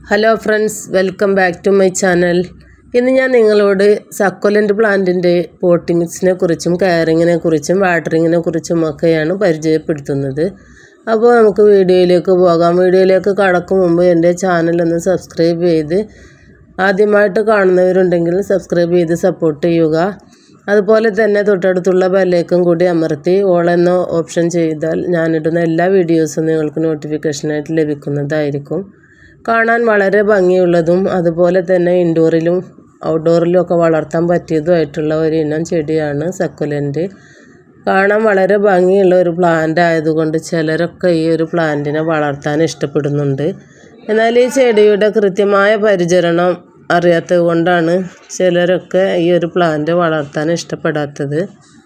hello friends welcome back to my channel ഇന്ന് ഞാൻ നിങ്ങളോട് സക്കോലൻ്റ് പ്ലാന്റിൻ്റെ പോട്ടി മിക്സിനെ കുറിച്ചും കെയറിങ്ങിനെ കുറിച്ചും വാട്ടറിങ്ങിനെ കുറിച്ചും ഒക്കെയാണ് പരിചയപ്പെടുത്തുന്നത് അപ്പോൾ നമുക്ക് വീഡിയോയിലേക്ക് പോകാം വീഡിയോയിലേക്ക് കടക്കും മുമ്പ് എൻ്റെ ചാനലൊന്ന് സബ്സ്ക്രൈബ് ചെയ്ത് ആദ്യമായിട്ട് കാണുന്നവരുണ്ടെങ്കിൽ സബ്സ്ക്രൈബ് ചെയ്ത് സപ്പോർട്ട് ചെയ്യുക അതുപോലെ തന്നെ തൊട്ടടുത്തുള്ള ബെല്ലേക്കും കൂടി അമർത്തി ഓൾ എന്ന ഓപ്ഷൻ ചെയ്താൽ ഞാനിടുന്ന എല്ലാ വീഡിയോസും നിങ്ങൾക്ക് നോട്ടിഫിക്കേഷനായിട്ട് ലഭിക്കുന്നതായിരിക്കും കാണാൻ വളരെ ഭംഗിയുള്ളതും അതുപോലെ തന്നെ ഇൻഡോറിലും ഔട്ട്ഡോറിലും ഒക്കെ വളർത്താൻ പറ്റിയതുമായിട്ടുള്ള ഒരു ഇനം ചെടിയാണ് സക്കുലൻ്റ് കാണാൻ വളരെ ഭംഗിയുള്ള ഒരു പ്ലാന്റ് ആയതുകൊണ്ട് ചിലരൊക്കെ ഈ ഒരു പ്ലാന്റിനെ വളർത്താൻ ഇഷ്ടപ്പെടുന്നുണ്ട് എന്നാൽ ഈ ചെടിയുടെ കൃത്യമായ പരിചരണം അറിയാത്തത് കൊണ്ടാണ് ചിലരൊക്കെ ഈ ഒരു പ്ലാന്റ് വളർത്താൻ ഇഷ്ടപ്പെടാത്തത്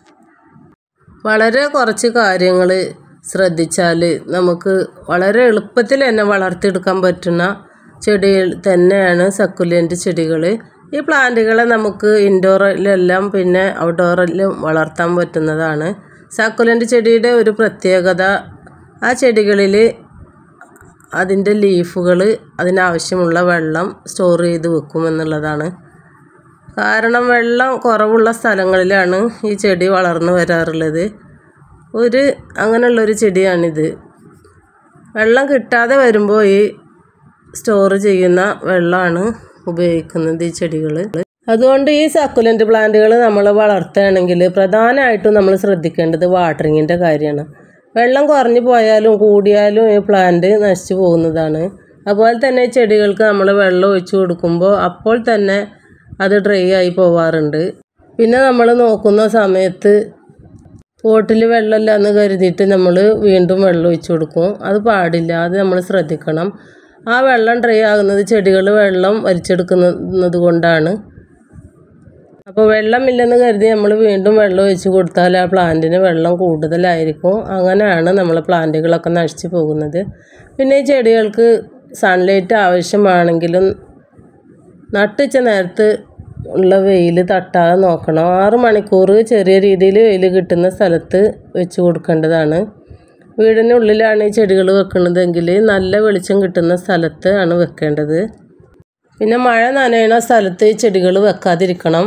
വളരെ കുറച്ച് കാര്യങ്ങൾ ശ്രദ്ധിച്ചാൽ നമുക്ക് വളരെ എളുപ്പത്തിൽ തന്നെ വളർത്തിയെടുക്കാൻ പറ്റുന്ന ചെടികൾ തന്നെയാണ് സക്കുലൻ്റ് ചെടികൾ ഈ പ്ലാന്റുകളെ നമുക്ക് ഇൻഡോറിലെല്ലാം പിന്നെ ഔട്ട്ഡോറിലും വളർത്താൻ പറ്റുന്നതാണ് സക്കുലൻ്റ് ചെടിയുടെ ഒരു പ്രത്യേകത ആ ചെടികളിൽ അതിൻ്റെ ലീഫുകൾ അതിനാവശ്യമുള്ള വെള്ളം സ്റ്റോർ ചെയ്ത് വെക്കും എന്നുള്ളതാണ് കാരണം വെള്ളം കുറവുള്ള സ്ഥലങ്ങളിലാണ് ഈ ചെടി വളർന്നു വരാറുള്ളത് ഒരു അങ്ങനെയുള്ളൊരു ചെടിയാണിത് വെള്ളം കിട്ടാതെ വരുമ്പോൾ ഈ സ്റ്റോർ ചെയ്യുന്ന വെള്ളമാണ് ഉപയോഗിക്കുന്നത് ഈ ചെടികൾ അതുകൊണ്ട് ഈ സക്കുലൻ്റ് പ്ലാന്റുകൾ നമ്മൾ വളർത്തുകയാണെങ്കിൽ പ്രധാനമായിട്ടും നമ്മൾ ശ്രദ്ധിക്കേണ്ടത് വാട്ടറിങ്ങിൻ്റെ കാര്യമാണ് വെള്ളം കുറഞ്ഞു പോയാലും കൂടിയാലും ഈ പ്ലാന്റ് നശിച്ചു പോകുന്നതാണ് അതുപോലെ തന്നെ ചെടികൾക്ക് നമ്മൾ വെള്ളം ഒഴിച്ചു കൊടുക്കുമ്പോൾ അപ്പോൾ തന്നെ അത് ഡ്രൈ ആയി പോവാറുണ്ട് പിന്നെ നമ്മൾ നോക്കുന്ന സമയത്ത് പോട്ടിൽ വെള്ളമില്ല എന്ന് കരുതിയിട്ട് നമ്മൾ വീണ്ടും വെള്ളം ഒഴിച്ചു കൊടുക്കും അത് പാടില്ല അത് നമ്മൾ ശ്രദ്ധിക്കണം ആ വെള്ളം ഡ്രൈ ആകുന്നത് ചെടികൾ വെള്ളം വലിച്ചെടുക്കുന്നത് കൊണ്ടാണ് അപ്പോൾ വെള്ളമില്ലെന്ന് കരുതി നമ്മൾ വീണ്ടും വെള്ളം ഒഴിച്ച് കൊടുത്താൽ ആ പ്ലാന്റിന് വെള്ളം കൂടുതലായിരിക്കും അങ്ങനെയാണ് നമ്മൾ പ്ലാന്റുകളൊക്കെ നശിച്ചു പോകുന്നത് പിന്നെ ഈ ചെടികൾക്ക് സൺലൈറ്റ് ആവശ്യമാണെങ്കിലും നട്ടുച്ച നേരത്ത് ഉള്ള വെയിൽ തട്ടാതെ നോക്കണം ആറ് മണിക്കൂർ ചെറിയ രീതിയിൽ വെയിൽ കിട്ടുന്ന സ്ഥലത്ത് വെച്ച് കൊടുക്കേണ്ടതാണ് വീടിനുള്ളിലാണ് ഈ ചെടികൾ വെക്കുന്നതെങ്കിൽ നല്ല വെളിച്ചം കിട്ടുന്ന സ്ഥലത്ത് ആണ് വെക്കേണ്ടത് പിന്നെ മഴ നനയണ സ്ഥലത്ത് ഈ ചെടികൾ വെക്കാതിരിക്കണം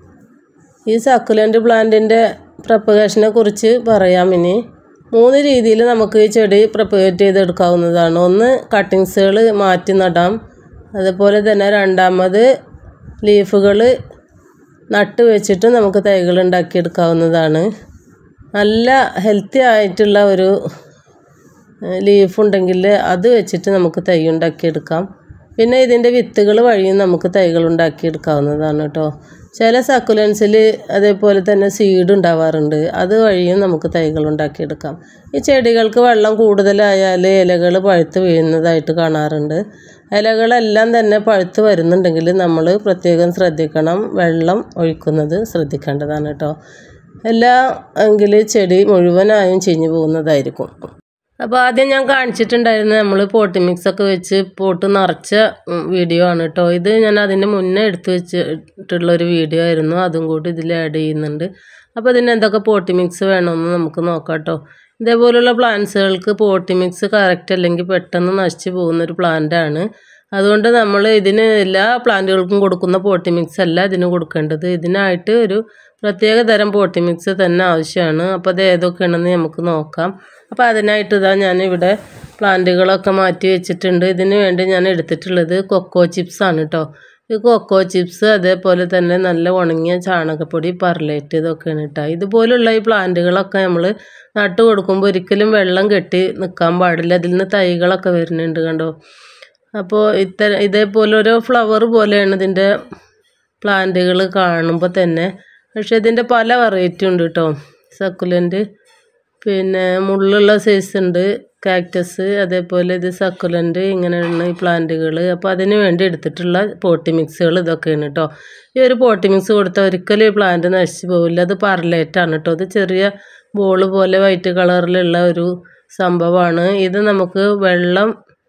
ഈ സക്കുലൻ്റ് പ്ലാന്റിൻ്റെ പ്രപ്പഗേഷനെ കുറിച്ച് പറയാം ഇനി മൂന്ന് രീതിയിൽ നമുക്ക് ഈ ചെടി പ്രപ്പഗേറ്റ് ചെയ്തെടുക്കാവുന്നതാണ് ഒന്ന് കട്ടിങ്സുകൾ മാറ്റി നടാം അതുപോലെ തന്നെ രണ്ടാമത് ലീഫുകൾ നട്ട് വെച്ചിട്ട് നമുക്ക് തൈകൾ ഉണ്ടാക്കിയെടുക്കാവുന്നതാണ് നല്ല ഹെൽത്തി ആയിട്ടുള്ള ഒരു ലീഫ് ഉണ്ടെങ്കിൽ അത് വെച്ചിട്ട് നമുക്ക് തൈ ഉണ്ടാക്കിയെടുക്കാം പിന്നെ ഇതിൻ്റെ വിത്തുകൾ വഴിയും നമുക്ക് തൈകൾ ഉണ്ടാക്കിയെടുക്കാവുന്നതാണ് കേട്ടോ ചില സക്കുലൻസിൽ അതേപോലെ തന്നെ സീഡ് ഉണ്ടാവാറുണ്ട് അത് വഴിയും നമുക്ക് തൈകൾ ഉണ്ടാക്കിയെടുക്കാം ഈ ചെടികൾക്ക് വെള്ളം കൂടുതലായാൽ ഇലകൾ പഴുത്ത് വീഴുന്നതായിട്ട് കാണാറുണ്ട് ഇലകളെല്ലാം തന്നെ പഴുത്ത് വരുന്നുണ്ടെങ്കിൽ നമ്മൾ പ്രത്യേകം ശ്രദ്ധിക്കണം വെള്ളം ഒഴിക്കുന്നത് ശ്രദ്ധിക്കേണ്ടതാണ് കേട്ടോ എല്ലാ എങ്കിൽ ചെടി മുഴുവനായും ചീഞ്ഞു പോകുന്നതായിരിക്കും അപ്പോൾ ആദ്യം ഞാൻ കാണിച്ചിട്ടുണ്ടായിരുന്നു നമ്മൾ പോട്ടി മിക്സ് ഒക്കെ വെച്ച് പോട്ട് നിറച്ച വീഡിയോ ആണ് കേട്ടോ ഇത് ഞാൻ അതിൻ്റെ മുന്നേ എടുത്തു വെച്ചിട്ടുള്ള ഒരു വീഡിയോ ആയിരുന്നു അതും കൂടി ഇതിൽ ആഡ് ചെയ്യുന്നുണ്ട് അപ്പോൾ ഇതിന് എന്തൊക്കെ പോട്ടി മിക്സ് വേണമെന്ന് നമുക്ക് നോക്കാം കേട്ടോ ഇതേപോലുള്ള പ്ലാന്റ്സുകൾക്ക് പോട്ടി മിക്സ് കറക്റ്റ് അല്ലെങ്കിൽ പെട്ടെന്ന് നശിച്ചു പോകുന്ന ഒരു പ്ലാന്റ് ആണ് അതുകൊണ്ട് നമ്മൾ ഇതിന് എല്ലാ പ്ലാന്റുകൾക്കും കൊടുക്കുന്ന പോട്ടി മിക്സ് അല്ല ഇതിന് കൊടുക്കേണ്ടത് ഇതിനായിട്ട് ഒരു പ്രത്യേക തരം പോട്ടി മിക്സ് തന്നെ ആവശ്യമാണ് അപ്പോൾ അത് ഏതൊക്കെയാണെന്ന് നമുക്ക് നോക്കാം അപ്പോൾ അതിനായിട്ട് ഇതാ ഞാനിവിടെ പ്ലാന്റുകളൊക്കെ മാറ്റി വെച്ചിട്ടുണ്ട് ഇതിന് വേണ്ടി ഞാൻ എടുത്തിട്ടുള്ളത് കൊക്കോ ചിപ്സ് ആണ് കേട്ടോ ഈ കൊക്കോ ചിപ്സ് അതേപോലെ തന്നെ നല്ല ഉണങ്ങിയ ചാണകപ്പൊടി പർലേറ്റ് ഇതൊക്കെയാണ് കേട്ടോ ഇതുപോലുള്ള ഈ പ്ലാന്റുകളൊക്കെ നമ്മൾ നട്ട് കൊടുക്കുമ്പോൾ ഒരിക്കലും വെള്ളം കെട്ടി നിൽക്കാൻ പാടില്ല അതിൽ നിന്ന് തൈകളൊക്കെ വരുന്നുണ്ട് കണ്ടോ അപ്പോൾ ഇത്തര ഇതേപോലെ ഓരോ ഫ്ലവർ പോലെയാണ് ഇതിൻ്റെ പ്ലാന്റുകൾ കാണുമ്പോൾ തന്നെ പക്ഷേ ഇതിൻ്റെ പല വെറൈറ്റി ഉണ്ട് കേട്ടോ സക്കുലൻ്റ് പിന്നെ മുള്ളുള്ള സൈസ് ഉണ്ട് കാക്ടസ് അതേപോലെ ഇത് സക്കുലൻ്റ് ഇങ്ങനെയാണ് ഈ പ്ലാന്റുകൾ അപ്പോൾ അതിന് വേണ്ടി എടുത്തിട്ടുള്ള പോട്ടി മിക്സുകൾ ഇതൊക്കെയാണ് കേട്ടോ ഈ ഒരു പോട്ടി മിക്സ് കൊടുത്താൽ ഒരിക്കലും ഈ പ്ലാന്റ് നശിച്ചു പോവില്ല അത് പർലേറ്റാണ് കേട്ടോ ഇത് ചെറിയ ബോൾ പോലെ വൈറ്റ് കളറിലുള്ള ഒരു സംഭവമാണ് ഇത് നമുക്ക് വെള്ളം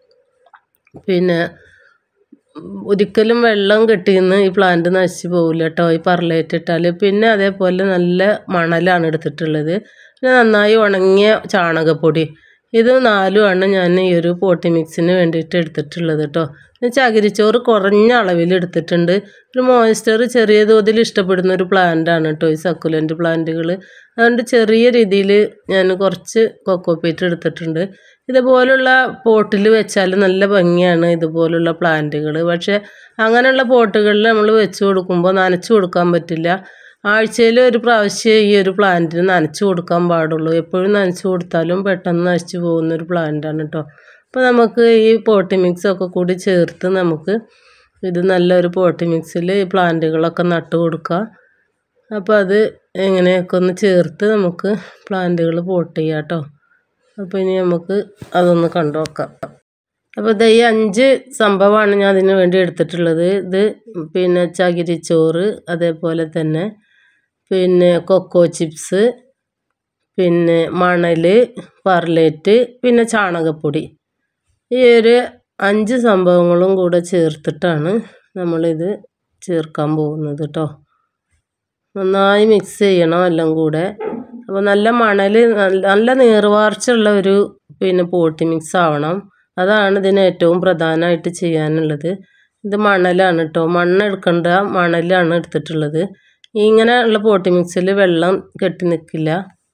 പിന്നെ ഒരിക്കലും വെള്ളം കെട്ടിന്ന് ഈ പ്ലാന്റ് നശിച്ചു പോവില്ല കേട്ടോ ഈ പർലേറ്റ് ഇട്ടാൽ പിന്നെ അതേപോലെ നല്ല മണലാണ് എടുത്തിട്ടുള്ളത് പിന്നെ നന്നായി ഉണങ്ങിയ ചാണകപ്പൊടി ഇത് നാലുമാണ് ഞാൻ ഈ ഒരു പോട്ടി മിക്സിന് വേണ്ടിയിട്ട് എടുത്തിട്ടുള്ളത് കേട്ടോ പിന്നെ ചകിരിച്ചോറ് കുറഞ്ഞ അളവിൽ എടുത്തിട്ടുണ്ട് ഒരു മോയ്സ്ചർ ചെറിയ തോതിൽ ഇഷ്ടപ്പെടുന്ന ഒരു പ്ലാന്റാണ് കേട്ടോ ഈ സക്കുലൻ്റ് പ്ലാന്റുകൾ അതുകൊണ്ട് ചെറിയ രീതിയിൽ ഞാൻ കുറച്ച് കൊക്കോപ്പീറ്റ് എടുത്തിട്ടുണ്ട് ഇതുപോലുള്ള പോട്ടിൽ വെച്ചാൽ നല്ല ഭംഗിയാണ് ഇതുപോലുള്ള പ്ലാന്റുകൾ പക്ഷേ അങ്ങനെയുള്ള പോട്ടുകളിൽ നമ്മൾ വെച്ച് കൊടുക്കുമ്പോൾ നനച്ച് കൊടുക്കാൻ പറ്റില്ല ആഴ്ചയിൽ ഒരു പ്രാവശ്യം ഈ ഒരു പ്ലാന്റിന് നനച്ച് കൊടുക്കാൻ പാടുള്ളൂ എപ്പോഴും നനച്ച് കൊടുത്താലും പെട്ടെന്ന് നശിച്ചു പോകുന്ന ഒരു പ്ലാന്റാണ് കേട്ടോ അപ്പോൾ നമുക്ക് ഈ പോട്ടി മിക്സ് ഒക്കെ കൂടി ചേർത്ത് നമുക്ക് ഇത് നല്ലൊരു പോട്ടി മിക്സിൽ ഈ പ്ലാന്റുകളൊക്കെ നട്ട് കൊടുക്കുക അപ്പോൾ അത് എങ്ങനെയൊക്കെ ഒന്ന് ചേർത്ത് നമുക്ക് പ്ലാന്റുകൾ പോട്ട് ചെയ്യാം കേട്ടോ അപ്പോൾ ഇനി നമുക്ക് അതൊന്ന് കണ്ടു നോക്കാം അപ്പോൾ ഇത് ഈ അഞ്ച് സംഭവമാണ് ഞാൻ അതിന് വേണ്ടി എടുത്തിട്ടുള്ളത് ഇത് പിന്നെ ചകിരിച്ചോറ് അതേപോലെ തന്നെ പിന്നെ കൊക്കോ ചിപ്സ് പിന്നെ മണൽ പർലേറ്റ് പിന്നെ ചാണകപ്പൊടി ഈ ഒരു അഞ്ച് സംഭവങ്ങളും കൂടെ ചേർത്തിട്ടാണ് നമ്മളിത് ചേർക്കാൻ പോകുന്നത് കേട്ടോ നന്നായി മിക്സ് ചെയ്യണം എല്ലാം കൂടെ അപ്പോൾ നല്ല മണൽ നല്ല നീർവാർച്ചുള്ള ഒരു പിന്നെ പോട്ടി മിക്സ് ആവണം അതാണ് ഇതിന് ഏറ്റവും പ്രധാനമായിട്ട് ചെയ്യാനുള്ളത് ഇത് മണലാണ് കേട്ടോ മണ്ണ് എടുക്കേണ്ട മണലാണ് എടുത്തിട്ടുള്ളത് ഇങ്ങനെ ഉള്ള പോട്ടി മിക്സിൽ വെള്ളം കെട്ടി നിൽക്കില്ല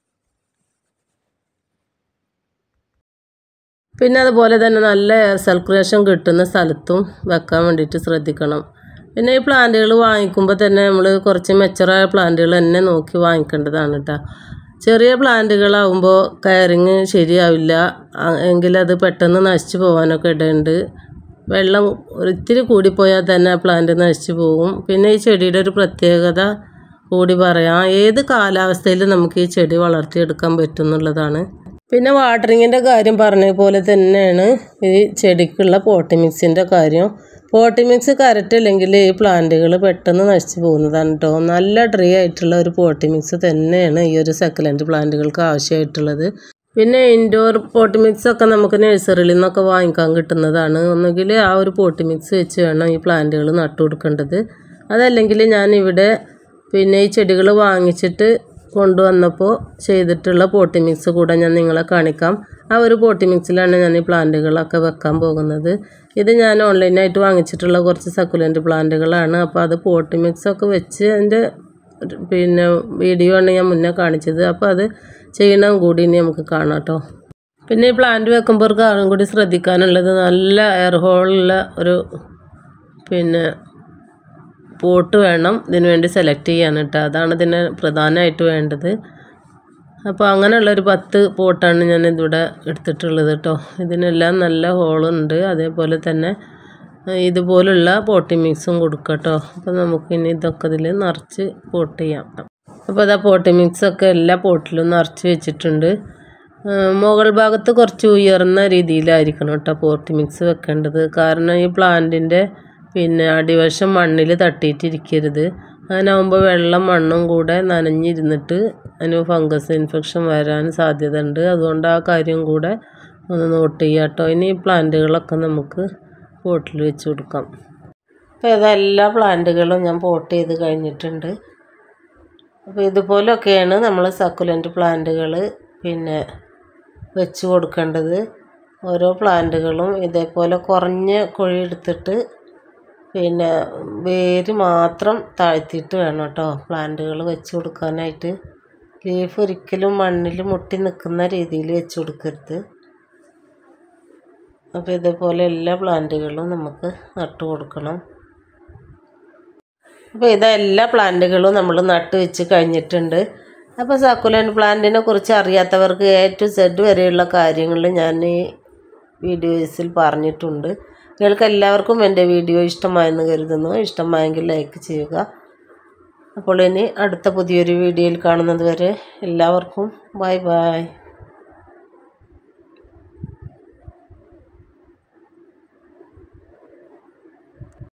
പിന്നെ അതുപോലെ തന്നെ നല്ല എയർ സർക്കുലേഷൻ കിട്ടുന്ന സ്ഥലത്തും വെക്കാൻ വേണ്ടിയിട്ട് ശ്രദ്ധിക്കണം പിന്നെ ഈ പ്ലാന്റുകൾ വാങ്ങിക്കുമ്പോൾ തന്നെ നമ്മൾ കുറച്ച് മെച്ചറായ പ്ലാന്റുകൾ തന്നെ നോക്കി വാങ്ങിക്കേണ്ടതാണ് കേട്ടോ ചെറിയ പ്ലാന്റുകളാവുമ്പോൾ കയറിങ് ശരിയാവില്ല എങ്കിലത് പെട്ടെന്ന് നശിച്ചു പോകാനൊക്കെ ഇടയുണ്ട് വെള്ളം ഒരിത്തിരി കൂടിപ്പോയാൽ തന്നെ ആ പ്ലാന്റ് നശിച്ചു പോകും പിന്നെ ഈ ചെടിയുടെ ഒരു പ്രത്യേകത കൂടി പറയാം ഏത് കാലാവസ്ഥയിലും നമുക്ക് ഈ ചെടി വളർത്തിയെടുക്കാൻ പറ്റും എന്നുള്ളതാണ് പിന്നെ വാട്ടറിങ്ങിൻ്റെ കാര്യം പറഞ്ഞ പോലെ തന്നെയാണ് ഈ ചെടിക്കുള്ള പോട്ടി മിക്സിൻ്റെ കാര്യം പോട്ടി മിക്സ് കറക്റ്റ് അല്ലെങ്കിൽ ഈ പ്ലാന്റുകൾ പെട്ടെന്ന് നശിച്ചു പോകുന്നതാണ് കേട്ടോ നല്ല ഡ്രൈ ആയിട്ടുള്ള ഒരു പോട്ടി മിക്സ് തന്നെയാണ് ഈ ഒരു സെക്കലൻഡ് പ്ലാന്റുകൾക്ക് ആവശ്യമായിട്ടുള്ളത് പിന്നെ ഇൻഡോർ പോട്ടി മിക്സ് ഒക്കെ നമുക്ക് നഴ്സറിയിൽ നിന്നൊക്കെ വാങ്ങിക്കാൻ കിട്ടുന്നതാണ് ഒന്നുകിൽ ആ ഒരു പോട്ടി മിക്സ് വെച്ച് വേണം ഈ പ്ലാന്റുകൾ നട്ടു കൊടുക്കേണ്ടത് അതല്ലെങ്കിൽ ഞാൻ ഇവിടെ പിന്നെ ഈ ചെടികൾ വാങ്ങിച്ചിട്ട് കൊണ്ടുവന്നപ്പോൾ ചെയ്തിട്ടുള്ള പോട്ടി മിക്സ് കൂടെ ഞാൻ നിങ്ങളെ കാണിക്കാം ആ ഒരു പോട്ടി മിക്സിലാണ് ഞാൻ ഈ പ്ലാന്റുകളൊക്കെ വെക്കാൻ പോകുന്നത് ഇത് ഞാൻ ഓൺലൈനായിട്ട് വാങ്ങിച്ചിട്ടുള്ള കുറച്ച് സക്കുലൻ്റ് പ്ലാന്റുകളാണ് അപ്പോൾ അത് പോട്ടി മിക്സൊക്കെ വെച്ച് അതിൻ്റെ പിന്നെ വീഡിയോ ആണ് ഞാൻ മുന്നേ കാണിച്ചത് അപ്പോൾ അത് ചെയ്യണം കൂടി ഇനി നമുക്ക് കാണാം കേട്ടോ പിന്നെ ഈ പ്ലാന്റ് വെക്കുമ്പോൾ ഒരു കാര്യം കൂടി ശ്രദ്ധിക്കാനുള്ളത് നല്ല എയർ ഹോളുള്ള ഒരു പിന്നെ പോട്ട് വേണം ഇതിന് വേണ്ടി സെലക്ട് ചെയ്യാൻ കേട്ടോ അതാണ് ഇതിന് പ്രധാനമായിട്ട് വേണ്ടത് അപ്പോൾ അങ്ങനെയുള്ളൊരു പത്ത് പോട്ടാണ് ഞാൻ ഇതിവിടെ എടുത്തിട്ടുള്ളത് കേട്ടോ ഇതിനെല്ലാം നല്ല ഹോളുണ്ട് അതേപോലെ തന്നെ ഇതുപോലുള്ള പോട്ടി മിക്സും കൊടുക്കാം കേട്ടോ അപ്പോൾ നമുക്കിനി ഇതൊക്കെ ഇതിൽ നിറച്ച് പോട്ട് ചെയ്യാം അപ്പോൾ അതാ പോട്ടി മിക്സൊക്കെ എല്ലാ പോട്ടിലും നിറച്ച് വെച്ചിട്ടുണ്ട് മുകൾ ഭാഗത്ത് കുറച്ച് ഉയർന്ന രീതിയിലായിരിക്കണം കേട്ടോ പോട്ടി മിക്സ് വെക്കേണ്ടത് കാരണം ഈ പ്ലാന്റിൻ്റെ പിന്നെ അടിവശം മണ്ണിൽ തട്ടിയിട്ടിരിക്കരുത് അങ്ങനാകുമ്പോൾ വെള്ളം മണ്ണും കൂടെ നനഞ്ഞിരുന്നിട്ട് അതിന് ഫംഗസ് ഇൻഫെക്ഷൻ വരാൻ സാധ്യത ഉണ്ട് അതുകൊണ്ട് ആ കാര്യം കൂടെ ഒന്ന് നോട്ട് ചെയ്യാം കേട്ടോ ഇനി ഈ പ്ലാന്റുകളൊക്കെ നമുക്ക് പോട്ടിൽ വെച്ച് കൊടുക്കാം അപ്പോൾ ഇതെല്ലാ പ്ലാന്റുകളും ഞാൻ പോട്ട് ചെയ്ത് കഴിഞ്ഞിട്ടുണ്ട് അപ്പോൾ ഇതുപോലൊക്കെയാണ് നമ്മൾ സക്കുലൻ്റ് പ്ലാന്റുകൾ പിന്നെ വെച്ച് കൊടുക്കേണ്ടത് ഓരോ പ്ലാന്റുകളും ഇതേപോലെ കുറഞ്ഞ കുഴി എടുത്തിട്ട് പിന്നെ വേര് മാത്രം താഴ്ത്തിയിട്ട് വേണം കേട്ടോ പ്ലാന്റുകൾ വെച്ച് കൊടുക്കാനായിട്ട് ലീഫ് ഒരിക്കലും മണ്ണിൽ മുട്ടി നിൽക്കുന്ന രീതിയിൽ വെച്ച് കൊടുക്കരുത് അപ്പോൾ ഇതേപോലെ എല്ലാ പ്ലാന്റുകളും നമുക്ക് നട്ടു കൊടുക്കണം അപ്പോൾ ഇതെല്ലാ പ്ലാന്റുകളും നമ്മൾ നട്ട് വെച്ച് കഴിഞ്ഞിട്ടുണ്ട് അപ്പോൾ സക്കുലൻ്റ് പ്ലാന്റിനെ കുറിച്ച് അറിയാത്തവർക്ക് എ ടു സെഡ് വരെയുള്ള കാര്യങ്ങൾ ഞാൻ ഈ വീഡിയോസിൽ പറഞ്ഞിട്ടുണ്ട് നിങ്ങൾക്ക് എല്ലാവർക്കും എൻ്റെ വീഡിയോ ഇഷ്ടമായെന്ന് കരുതുന്നു ഇഷ്ടമായെങ്കിൽ ലൈക്ക് ചെയ്യുക അപ്പോൾ ഇനി അടുത്ത പുതിയൊരു വീഡിയോയിൽ കാണുന്നത് വരെ എല്ലാവർക്കും ബൈ ബൈ